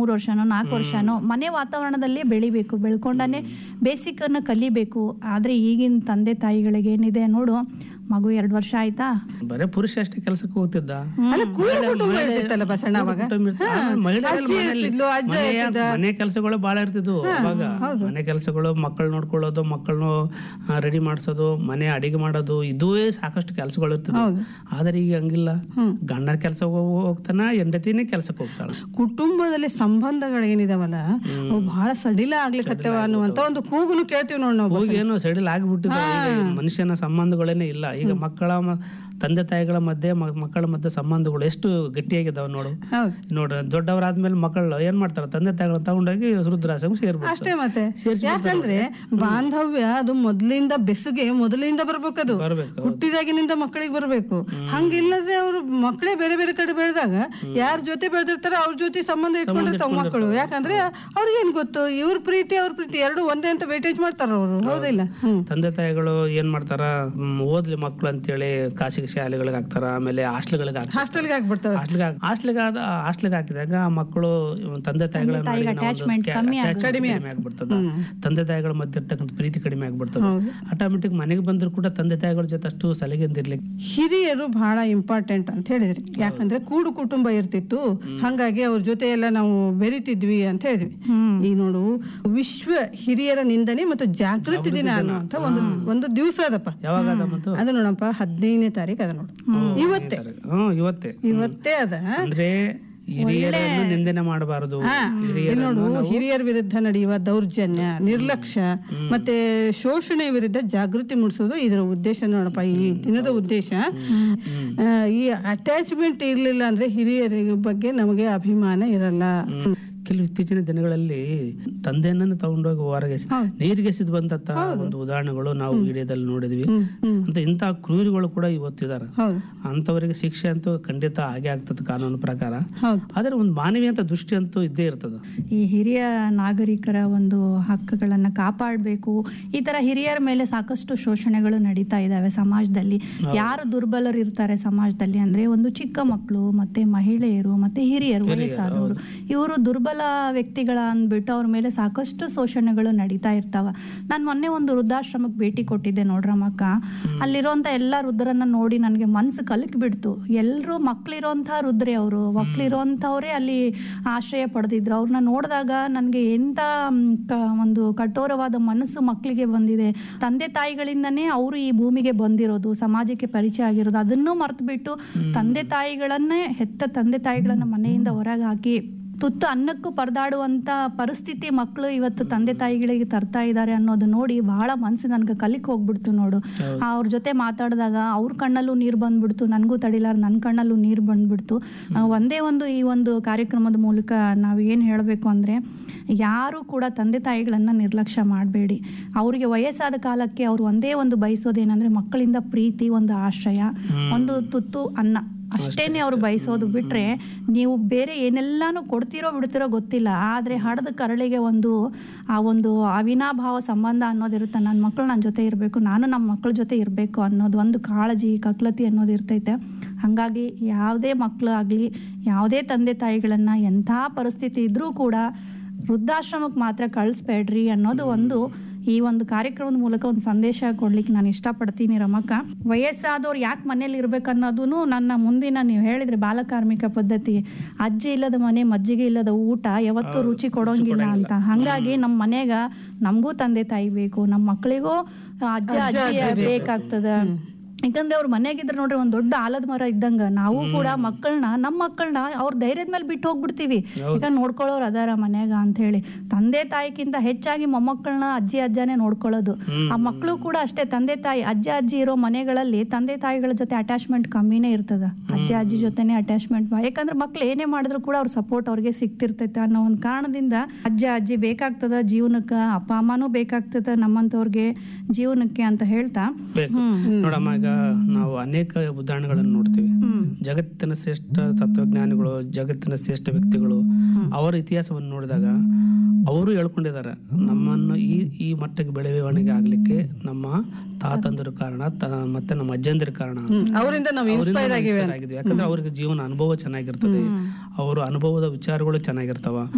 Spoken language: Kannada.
ಮೂರು ವರ್ಷನೋ ನಾಲ್ಕು ವರ್ಷನೋ ಮನೆ ವಾತಾವರಣದಲ್ಲೇ ಬೆಳಿಬೇಕು ಬೆಳ್ಕೊಂಡಾನೆ ಬೇಸಿಕ್ ಅನ್ನ ಕಲಿಬೇಕು ಆದ್ರೆ ಈಗಿನ ತಂದೆ ತಾಯಿಗಳಿಗೆ ಏನಿದೆ ನೋಡು ಮಗು ಎರಡು ವರ್ಷ ಆಯ್ತಾ ಬರೇ ಪುರುಷ ಅಷ್ಟೇ ಕೆಲಸಕ್ಕೆ ಹೋಗ್ತಿದ್ದ ಅಲ್ಲ ಕೂಡು ಕುಟುಂಬ ಇರ್ತಿತ್ತಲ್ಲ ಬಸಣ್ಣ ಅವಾಗ ಕುಟುಂಬ ಇರ್ತ- ಆಮೇಲೆ ಮಹಿಳೆಯರಲ್ಲಿ ಅಜ್ಜಿ ಮನೆಯಲ್ಲಿ ಇರ್ತಿದ್ಲು, ಅಜ್ಜ ಮನೆಯ- ಇರ್ತಿದ್ದ. ಮನೆ ಕೆಲಸಗಳು ಬಹಳ ಇರ್ತಿದ್ವು ಅವಾಗ ಮನೆ ಕೆಲಸಗಳು ಮಕ್ಕಳು ನೋಡ್ಕೊಳ್ಳೋದು ಮಕ್ಕಳನ್ನು ರೆಡಿ ಮಾಡಿಸೋದು ಮನೆ ಅಡಿಗೆ ಮಾಡೋದು ಇದುವೇ ಸಾಕಷ್ಟು ಕೆಲಸಗಳು ಇರ್ತಿದ್ವು ಆದ್ರೆ ಈಗ ಹಂಗಿಲ್ಲ ಗಂಡನ ಕೆಲಸ ಹೋಗ್ತಾನ ಹೆಂಡತಿನೇ ಕೆಲಸಕ್ಕೆ ಹೋಗ್ತಾಳ ಕುಟುಂಬದಲ್ಲಿ ಸಂಬಂಧಗಳು ಏನಿದಾವಲ್ಲ ಅವು ಬಹಳ ಸಡಿಲ ಆಗ್ಲಿಕತ್ತವ ಅನ್ನುವಂತ ಒಂದು ಕೂಗುನು ಕೇಳ್ತೀವಿ ನೋಡ್ ನಾವು ಹೋಗಿ ಏನೋ ಸೈಡಲ್ ಆಗಿಬಿಟ್ಟಿದೆ ಈಗ ಮನುಷ್ಯನ ಸಂಬಂಧಗಳೇನೆ ಇಲ್ಲ ಈಗ ಮಕ್ಕಳ ಮ- ತಂದೆ ತಾಯಿಗಳ ಮಧ್ಯೆ ಮ- ಮಕ್ಕಳ ಮಧ್ಯೆ ಸಂಬಂಧಗಳು ಎಷ್ಟು ಗಟ್ಟಿಯಾಗಿದ್ದಾವೆ ನೋಡು ಹೌದು ನೋಡ್ರಿ ದೊಡ್ಡವರಾದ್ಮೇಲೆ ಮಕ್ಕಳು ಏನ್ ಮಾಡ್ತಾರೆ ತಂದೆ ತಾಯಿಗಳನ್ನ ತಗೊಂಡೋಗಿ ವೃದ್ಧಾಶ್ರಮ ಸೇರ್ಬಿಡ್ತಾರೆ ಅಷ್ಟೇ ಮತ್ತೆ ಸೇರ್ಸಿ ಯಾಕಂದ್ರೆ ಬಾಂಧವ್ಯ ಅದು ಮೊದಲಿಂದ ಬೆಸುಗೆ ಮೊದಲಿಂದ ಬರ್ಬೇಕದು ಬರ್ಬೇಕು ಹುಟ್ಟಿದಾಗಿನಿಂದ ಮಕ್ಕಳಿಗೆ ಬರ್ಬೇಕು ಹಂಗಿಲ್ಲದೆ ಅವ್ರು ಮಕ್ಕಳೇ ಬೇರೆ ಬೇರೆ ಕಡೆ ಬೆಳೆದಾಗ ಯಾರ ಜೊತೆ ಬೆಳೆದಿರ್ತಾರ ಅವ್ರ ಜೊತೆ ಸಂಬಂಧ ಇಟ್ಕೊಂಡಿರ್ತಾವ ಮಕ್ಕಳು ಯಾಕಂದ್ರೆ ಅವ್ರಿಗೇನ್ ಗೊತ್ತು ಇವ್ರ ಪ್ರೀತಿ ಅವ್ರ ಪ್ರೀತಿ ಎರಡು ಒಂದೇ ಅಂತ ವೇಟೇಜ್ ಮಾಡ್ತಾರ ಅವರು ಹೌದಿಲ್ಲ ಹ್ಮ್ ತಂದೆ ತಾಯಿಗಳು ಏನ್ ಮಾಡ್ತಾರ ಹ್ಮ್, ಓದ್ಲಿ ಮಕ್ಕಳು ಅಂತೇಳಿ ಖಾಸಗಿ ಶಾಲೆಗಳಿಗೆ ಹಾಕ್ತಾರ ಆಮೇಲೆ ಹಾಸ್ಟೆಲ್ಗಳಿಗೆ ಹಾಕ್ತಾರ ಹಾಸ್ಟೆಲ್ಗೆ ಆಗ್ಬಿಡ್ತಾವ ಹಾಸ್ಟೆಲ್ಗೆ ಹಾಸ್ಟೆಲ್ಗೆ ಆದ ಹಾಸ್ಟೆಲ್ಗೆ ಹಾಕಿದಾಗ ಆ ಮಕ್ಕಳು ತಂದೆ ತಾಯಿಗಳ ನಡುವಿನ ಒಂದು attachment ಸ್ಕ್ಯಾ- ಕಮ್ಮಿ attachment ಕಡಿಮೆ ಆಗ್ಬಿಡ್ತದ ತಂದೆ ತಾಯಿಗಳ ಮಧ್ಯೆ ಇರ್ತಕ್ಕಂಥ ಪ್ರೀತಿ ಕಡಿಮೆ ಆಗ್ಬಿಡ್ತದ ಆಟೋಮೆಟಿಕ್ ಮನೆಗೆ ಬಂದ್ರು ಕೂಡ ತಂದೆ ತಾಯಿಗಳ ಜೊತೆ ಅಷ್ಟು ಸಲಿಗೆಯಿಂದ ಇರ್ಲಿಕ್ಕೆ ಹಿರಿಯರು ಬಹಳ ಇಂಪಾರ್ಟೆಂಟ್ ಅಂತ ಹೇಳಿದ್ರಿ ಯಾಕಂದ್ರೆ ಕೂಡು ಕುಟುಂಬ ಇರ್ತಿತ್ತು ಹಂಗಾಗಿ ಅವ್ರ ಜೊತೆ ಎಲ್ಲ ನಾವು ಬೆರಿತಿದ್ವಿ ಅಂತ ಹೇಳಿದ್ವಿ ಈಗ ನೋಡು ವಿಶ್ವ ಹಿರಿಯರ ನಿಂದನೆ ಮತ್ತು ಜಾಗೃತಿ ದಿನ ಅನ್ನುವಂತ ಒಂದು ಒಂದು ದಿವಸ ಅದಪ್ಪ ಯಾವಾಗ ಅದ ಮತ್ತು ಅದು ನೋಡಪ್ಪ ಹದಿನೈದನೇ ತಾರೀಕು ಅದ ನೋಡು ಇವತ್ತೇ ಹ್ಮ್ ಇವತ್ತೇ ಇವತ್ತೇ ಅದ ಅಂದ್ರೆ ಹಿರಿಯರನ್ನು ನಿಂದನೆ ಮಾಡಬಾರದು ಇಲ್ಲಿ ನೋಡು ಹಿರಿಯರ ವಿರುದ್ಧ ನಡೆಯುವ ದೌರ್ಜನ್ಯ ನಿರ್ಲಕ್ಷ್ಯ ಮತ್ತೆ ಶೋಷಣೆ ವಿರುದ್ಧ ಜಾಗೃತಿ ಮೂಡಿಸೋದು ಇದರ ಉದ್ದೇಶ ನೋಡಪ್ಪ ಈ ದಿನದ ಉದ್ದೇಶ ಆ, ಈ ಅಟ್ಯಾಚ್ಮೆಂಟ್ ಇರ್ಲಿಲ್ಲ ಅಂದ್ರೆ ಹಿರಿಯರ ಬಗ್ಗೆ ನಮಗೆ ಅಭಿಮಾನ ಇರಲ್ಲ ಕೆಲವು ಇತ್ತೀಚಿನ ದಿನಗಳಲ್ಲಿ ತಂದೆಯನ್ನ ತಗೊಂಡೋಗಿ ಹೊರಗೆ ಎಸೆ- ನೀರಿಗೆ ಎಸೆದು ಬಂದಂತ ಒಂದು ಉದಾಹರಣೆಗಳು ನಾವು ವಿಡಿಯೋದಲ್ಲಿ ನೋಡಿದ್ವಿ ಅಂತ ಇಂತಹ ಕ್ರೂರಿಗಳು ಕೂಡ ಇವತ್ತಿದಾರ ಹೌದು ಅಂತವರಿಗೆ ಶಿಕ್ಷೆ ಅಂತೂ ಖಂಡಿತ ಆಗೇ ಆಗ್ತದೆ ಕಾನೂನು ಪ್ರಕಾರ ಹೌದು ಆದ್ರೆ ಒಂದು ಮಾನವೀಯ ಅಂತ ದೃಷ್ಟಿ ಅಂತೂ ಇದ್ದೇ ಇರ್ತದ ಈ ಹಿರಿಯ ನಾಗರಿಕರ ಒಂದು ಹಕ್ಕುಗಳನ್ನು ಕಾಪಾಡಬೇಕು ಈ ತರ ಹಿರಿಯರ ಮೇಲೆ ಸಾಕಷ್ಟು ಶೋಷಣೆಗಳು ನಡೀತಾ ಇದ್ದಾವೆ ಸಮಾಜದಲ್ಲಿ ಯಾರು ದುರ್ಬಲರು ಇರ್ತಾರೆ ಸಮಾಜದಲ್ಲಿ ಅಂದ್ರೆ ಒಂದು ಚಿಕ್ಕ ಮಕ್ಕಳು ಮತ್ತೆ ಮಹಿಳೆಯರು ಮತ್ತೆ ಹಿರಿಯರು ವಯಸ್ಸಾದವರು ಇವರು ದುರ್ಬಲ ವ್ಯಕ್ತಿಗಳ ಅಂದ್ಬಿಟ್ಟು ಅವ್ರ ಮೇಲೆ ಸಾಕಷ್ಟು ಶೋಷಣೆಗಳು ನಡೀತಾ ಇರ್ತಾವ ನಾನು ಮೊನ್ನೆ ಒಂದು ವೃದ್ಧಾಶ್ರಮಕ್ಕೆ ಭೇಟಿ ಕೊಟ್ಟಿದ್ದೆ ನೋಡ್ರಮ್ಮಕ್ಕ ಅಲ್ಲಿರೋಂಥ ಎಲ್ಲ ವೃದ್ಧರನ್ನ ನೋಡಿ ನನಗೆ ಮನ್ಸು ಕಲಕ್ ಬಿಡ್ತು ಎಲ್ಲರೂ ಮಕ್ಳಿರೋಂಥ ವೃದ್ಧರೇ ಅವರು ಮಕ್ಳಿರೋಂಥವ್ರೇ ಅಲ್ಲಿ ಆಶ್ರಯ ಪಡೆದಿದ್ರು ಅವ್ರನ್ನ ನೋಡಿದಾಗ ನನಗೆ ಎಂಥ ಮ್, ಕ- ಒಂದು ಕಠೋರವಾದ ಮನಸ್ಸು ಮಕ್ಕಳಿಗೆ ಬಂದಿದೆ ತಂದೆ ತಾಯಿಗಳಿಂದನೇ ಅವರು ಈ ಭೂಮಿಗೆ ಬಂದಿರೋದು ಸಮಾಜಕ್ಕೆ ಪರಿಚಯ ಆಗಿರೋದು ಅದನ್ನೂ ಮರ್ತು ಬಿಟ್ಟು ತಂದೆ ತಾಯಿಗಳನ್ನೇ ಹೆತ್ತ ತಂದೆ ತಾಯಿಗಳನ್ನ ಮನೆಯಿಂದ ಹೊರಗೆ ಹಾಕಿ ತುತ್ತು ಅನ್ನಕ್ಕೂ ಪರದಾಡುವಂತ ಪರಿಸ್ಥಿತಿ ಮಕ್ಕಳು ಇವತ್ತು ತಂದೆ ತಾಯಿಗಳಿಗೆ ತರ್ತಾ ಇದ್ದಾರೆ ಅನ್ನೋದು ನೋಡಿ ಬಹಳ ಮನ್ಸು ನನ್ಗೆ ಕಲಿಕ್ ಹೋಗ್ಬಿಡ್ತು ನೋಡು ಅವ್ರ ಜೊತೆ ಮಾತಾಡಿದಾಗ ಅವ್ರ ಕಣ್ಣಲ್ಲೂ ನೀರು ಬಂದ್ಬಿಡ್ತು ನನಗೂ ತಡಿಲಾರ ನನ್ನ ಕಣ್ಣಲ್ಲೂ ನೀರು ಬಂದ್ಬಿಡ್ತು ಆ, ಒಂದೇ ಒಂದು ಈ ಒಂದು ಕಾರ್ಯಕ್ರಮದ ಮೂಲಕ ನಾವು ಏನು ಹೇಳಬೇಕು ಅಂದರೆ ಯಾರು ಕೂಡ ತಂದೆ ತಾಯಿಗಳನ್ನ ನಿರ್ಲಕ್ಷ್ಯ ಮಾಡಬೇಡಿ ಅವರಿಗೆ ವಯಸ್ಸಾದ ಕಾಲಕ್ಕೆ ಅವ್ರು ಒಂದೇ ಒಂದು ಬಯಸೋದೇನೆಂದ್ರೆ ಮಕ್ಕಳಿಂದ ಪ್ರೀತಿ ಒಂದು ಆಶ್ರಯ ಒಂದು ತುತ್ತು ಅನ್ನ ಅಷ್ಟೇನೆ ಅವ್ರು ಬಯಸೋದು ಬಿಟ್ರೆ ನೀವು ಬೇರೆ ಏನೆಲ್ಲಾನು ಕೊಡ್ತಿರೋ ಬಿಡ್ತಿರೋ ಗೊತ್ತಿಲ್ಲ ಆದರೆ ಹಡದ ಕರಳಿಗೆ ಒಂದು ಆ ಒಂದು ಅವಿನಾಭಾವ ಸಂಬಂಧ ಅನ್ನೋದಿರುತ್ತೆ ನನ್ನ ಮಕ್ಕಳು ನನ್ನ ಜೊತೆ ಇರಬೇಕು ನಾನು ನಮ್ಮ ಮಕ್ಕಳ ಜೊತೆ ಇರಬೇಕು ಅನ್ನೋದು ಒಂದು ಕಾಳಜಿ ಕಕ್ಲತಿ ಅನ್ನೋದು ಇರ್ತೈತೆ ಹಾಗಾಗಿ ಯಾವುದೇ ಮಕ್ಕಳು ಆಗಲಿ ಯಾವುದೇ ತಂದೆ ತಾಯಿಗಳನ್ನು ಎಂಥ ಪರಿಸ್ಥಿತಿ ಇದ್ರೂ ಕೂಡ ವೃದ್ಧಾಶ್ರಮಕ್ಕೆ ಮಾತ್ರ ಕಳಿಸ್ಬೇಡ್ರಿ ಅನ್ನೋದು ಒಂದು ಈ ಒಂದು ಕಾರ್ಯಕ್ರಮದ ಮೂಲಕ ಒಂದು ಸಂದೇಶ ಕೊಡ್ಲಿಕ್ಕೆ ನಾನು ಇಷ್ಟಪಡ್ತೀನಿ ರಮಕ್ಕ ವಯಸ್ಸಾದವ್ರು ಯಾಕೆ ಮನೇಲಿ ಇರ್ಬೇಕನ್ನೋದೂ ನನ್ನ ಮುಂದಿನ ನೀವು ಹೇಳಿದ್ರೆ ಬಾಲಕಾರ್ಮಿಕ ಪದ್ಧತಿ ಅಜ್ಜಿ ಇಲ್ಲದ ಮನೆ ಮಜ್ಜಿಗೆ ಇಲ್ಲದ ಊಟ ಯಾವತ್ತೂ ರುಚಿ ಕೊಡೋಂಗಿಲ್ಲ ಅಂತ ಹಂಗಾಗಿ ನಮ್ಮ ಮನೆಗ ನಮಗೂ ತಂದೆ ತಾಯಿ ಬೇಕು ನಮ್ಮ ಮಕ್ಕಳಿಗೂ ಅಜ್ಜ ಅಜ್ಜಿ ಬೇಕಾಗ್ತದ ಯಾಕಂದ್ರೆ ಅವ್ರ ಮನೆಯಾಗಿದ್ರೆ ನೋಡ್ರಿ ಒಂದ್ ದೊಡ್ಡ ಆಲದ ಮರ ಇದ್ದಂಗ ನಾವು ಕೂಡ ಮಕ್ಕಳನ್ನ ನಮ್ಮ ಮಕ್ಕಳನ್ನ ಅವ್ರ ಧೈರ್ಯದ ಮೇಲೆ ಬಿಟ್ಟು ಹೋಗ್ಬಿಡ್ತೀವಿ ಈಗ ನೋಡ್ಕೊಳ್ಳೋರು ಅದಾರ ಮನ್ಯಾಗ ಅಂತ ಹೇಳಿ ತಂದೆ ತಾಯಿಗಿಂತ ಹೆಚ್ಚಾಗಿ ಮೊಮ್ಮಕ್ಕಳನ್ನ ಅಜ್ಜಿ ಅಜ್ಜನೇ ನೋಡ್ಕೊಳ್ಳೋದು ಆ ಮಕ್ಕಳು ಕೂಡ ಅಷ್ಟೇ ತಂದೆ ತಾಯಿ ಅಜ್ಜ ಅಜ್ಜಿ ಇರೋ ಮನೆಗಳಲ್ಲಿ ತಂದೆ ತಾಯಿಗಳ ಜೊತೆ ಅಟ್ಯಾಚ್ಮೆಂಟ್ ಕಮ್ಮಿನೇ ಇರ್ತದ ಅಜ್ಜ ಅಜ್ಜಿ ಜೊತೆನೆ ಅಟ್ಯಾಚ್ಮೆಂಟ್ ಯಾಕಂದ್ರೆ ಮಕ್ಳು ಏನೇ ಮಾಡಿದ್ರು ಕೂಡ ಅವ್ರ ಸಪೋರ್ಟ್ ಅವ್ರಿಗೆ ಸಿಗ್ತಿರ್ತೈತೆ ಅನ್ನೋ ಒಂದು ಕಾರಣದಿಂದ ಅಜ್ಜ ಅಜ್ಜಿ ಬೇಕಾಗ್ತದ ಜೀವನಕ್ಕೆ ಅಪ್ಪ ಅಮ್ಮನೂ ಬೇಕಾಗ್ತದ ನಮ್ಮಂತವ್ರಿಗೆ ಜೀವನಕ್ಕೆ ಅಂತ ಹೇಳ್ತಾ ಬೇಕು ನೋಡಮ್ಮ ಈಗ ನಾವು ಅನೇಕ ಉದಾಹರಣೆಗಳನ್ನು ನೋಡ್ತೀವಿ ಜಗತ್ತಿನ ಶ್ರೇಷ್ಠ ತತ್ವಜ್ಞಾನಿಗಳು ಜಗತ್ತಿನ ಶ್ರೇಷ್ಠ ವ್ಯಕ್ತಿಗಳು ಅವರ ಇತಿಹಾಸವನ್ನು ನೋಡಿದಾಗ ಅವರು ಹೇಳ್ಕೊಂಡಿದ್ದಾರೆ ನಮ್ಮನ್ನು ಈ ಈ ಮಟ್ಟಕ್ಕೆ ಬೆಳವಣಿಗೆ ಆಗ್ಲಿಕ್ಕೆ ನಮ್ಮ ತಾತಂದಿರ ಕಾರಣ ತ- ಮತ್ತೆ ನಮ್ಮ ಅಜ್ಜಂದಿರ ಕಾರಣ ಅವರಿಂದ ನಾವು ಇನ್ಸ್ಪೈರ್ ಆಗಿವೆ ಆಗಿದ್ವಿ ಯಾಕಂದ್ರೆ ಅವ್ರಿಗೆ ಜೀವನ ಅನುಭವ ಚೆನ್ನಾಗಿರ್ತದೆ ಅವರು ಅನುಭವದ ವಿಚಾರಗಳು ಚೆನ್ನಾಗಿರ್ತಾವ